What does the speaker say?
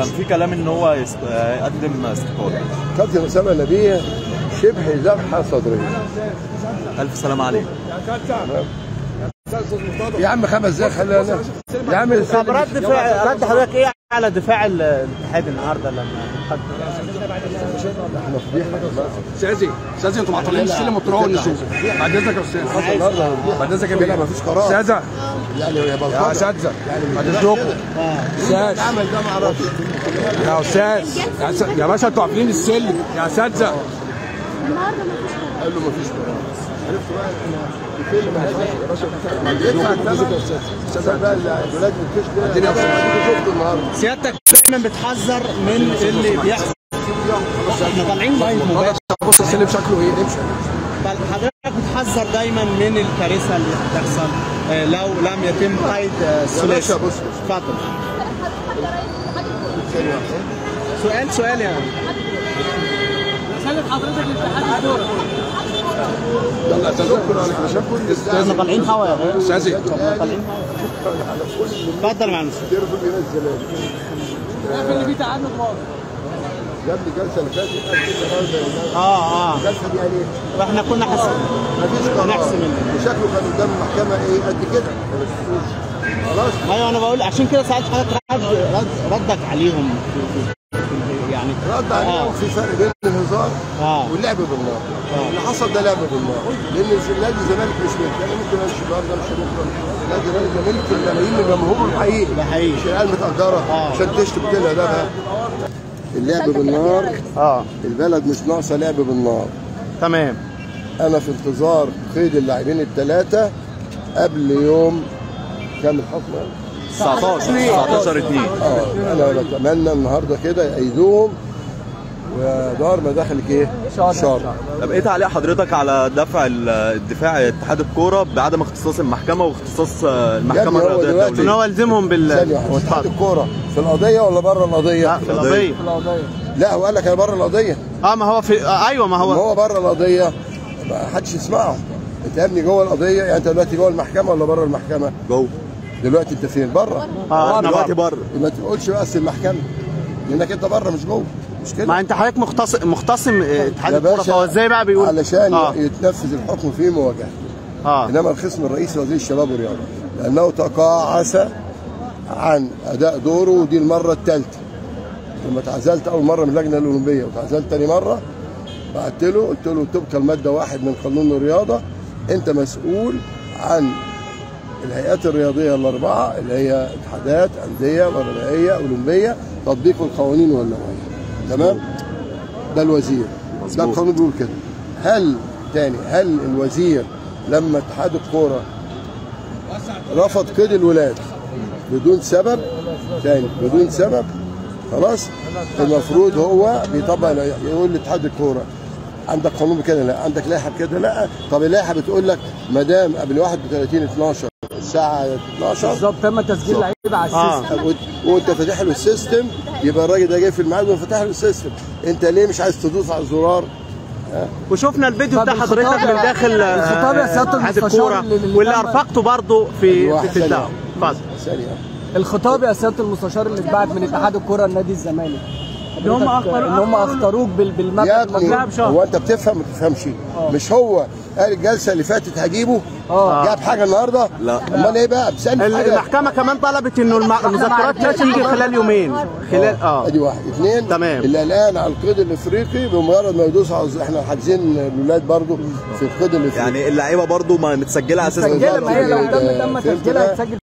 في كلام ان هو يست- آه، يقدم استقاله كابتن اسامه نبيه شبه ذبحه صدريه الف سلام عليك يا عم خمس دقايق خلينا يا عم طب رد فعل رد حضرتك ايه على دفاع ال- الاتحاد النهارده لما خد احنا فضيحه استاذي استاذي انتوا معطلين السلم وتروحوا النزول بعد اذنك يا استاذ النهارده بعد اذنك يا لا بيه مفيش قرار استاذه يعني يا يا بلطجه اساتذه بعد اذنكم استاذ عمل ده ما اعرفش يا استاذ يا أستاذ- يا باشا انتوا عارفين السلم يا اساتذه قال له مفيش قرار عرفت بقى في فيلم يا باشا يدفع الثمن استاذ بقى الولاد من الكشك ده الدنيا بسرعة. أنا شفته النهارده سيادتك دايما بتحذر من اللي بيحصل احنا طالعين لايف مباشر بص السلم شكله ايه امشي بل حضرتك بتحذر دايما من الكارثه اللي هتحصل آه، لو لم يتم قيد آه، الثلاثي باشا بص بص. اتفضل سؤال سؤال يعني يلا يا استاذ شكرا عليك شكرا احنا طالعين هوا يا غير استاذي طالعين اتفضل يا معلم ترفض ينزل اللي فيه تعامل يا ابني الجلسه اللي فاتت قال كده النهارده اه اه الجلسه دي يعني واحنا كنا حاسين مفيش قرار نحسم ال- وشكله كان قدام المحكمه ايه قد كده ما بتشوفوش. خلاص ايوه انا بقول عشان كده ساعات حضرتك رد رد ردك عليهم في في في يعني رد عليهم في فرق بين الهزار اه واللعب بالنار اللي حصل ده لعب بالنار لان نادي الزمالك مش ملك انا ممكن امشي النهارده امشي بكره نادي الزمالك ده ملك الملايين من جمهوره الحقيقي ده حقيقي. مش العيال متاجره آه. عشان تشتم كده ده بقى اللعب بالنار اه البلد مش ناقصه لعب بالنار تمام انا في انتظار قيد اللاعبين الثلاثه قبل يوم كام الحكم 19 19 2 اه انا بتمنى النهارده كده يأيدوهم ودار مداخلك ايه؟ شر طب ايه تعليق حضرتك على دفع ال- الدفاع اتحاد الكوره بعدم اختصاص المحكمه واختصاص آه، المحكمه هو الرياضيه دلوقتي- ان الدوليه هو يلزمهم بال ثانية واحدة اتحاد اتفضل. الكورة في القضية ولا بره القضية؟ لا في القضيه لا هو قال لك انا بره القضية اه ما هو في آه ايوه ما ما هو هو بره القضية ما حدش يسمعه انت يا ابني جوه القضية يعني انت دلوقتي جوه المحكمة ولا بره المحكمة؟ جوه دلوقتي انت فين؟ بره اه احنا دلوقتي بره بره ما تقولش بس المحكمة لانك انت بره مش جوه مش كده؟ ما انت حضرتك مختصم مختصم آه، اتحاد يا الكوره باشا، فهو ازاي بقى بيقول علشان اه يتنفذ الحكم في مواجهة اه انما الخصم الرئيسي وزير الشباب والرياضه لانه تقاعس عن اداء دوره ودي المره الثالثه لما اتعزلت اول مره من اللجنه الاولمبيه وتعزلت ثاني مره بعت له قلت له طبقا الماده واحد من قانون الرياضه انت مسؤول عن الهيئات الرياضيه الاربعه اللي هي اتحادات انديه غربائيه اولمبيه تطبيق القوانين والنواهي تمام ده الوزير ده القانون بيقول كده هل تاني هل الوزير لما اتحاد الكوره رفض قيد الولاد بدون سبب تاني بدون سبب خلاص المفروض هو بيطبق يقول لاتحاد الكوره عندك قانون بكده لا عندك لائحه بكده لا طب اللائحه بتقول لك ما دام قبل 31 12 الساعه 12 بالظبط تم تسجيل لعيبه على اه السيستم وانت- وانت فاتح له السيستم يبقى الراجل ده جاي في الميعاد وفاتح له السيستم انت ليه مش عايز تدوس على الزرار وشفنا الفيديو طب بتاع الخطاب حضرتك من يا- داخل آه، الخطاب يا سيادة اتحاد المستشار الكوره اللي- اللي واللي تم- ارفقته برضه في واحد في الدعوه ثانية. اتفضل ثانيه الخطاب يا سياده المستشار اللي اتبعت من اتحاد الكره لنادي الزمالك ان هم اختاروك ان هم اختاروك بال- يا بالمبلغ ابني المطلوب بشهر هو انت بتفهم ما تفهمش مش هو قال الجلسه اللي فاتت هجيبه اه. جاب حاجه النهارده لا. امال ايه بقى بسالني في حاجه المحكمه كمان طلبت انه الم- المذكرات لا تيجي خلال يومين خلال اه ادي واحد اثنين تمام. اللي الان على القيد الافريقي بمجرد ما يدوس على احنا حاجزين الاولاد برضو في القيد الافريقي يعني اللعيبه برضو ما متسجله على اساس مسجله ما هي لو بالظبط تم كده. تم فهمت تسجيلها بقى؟ هتسجل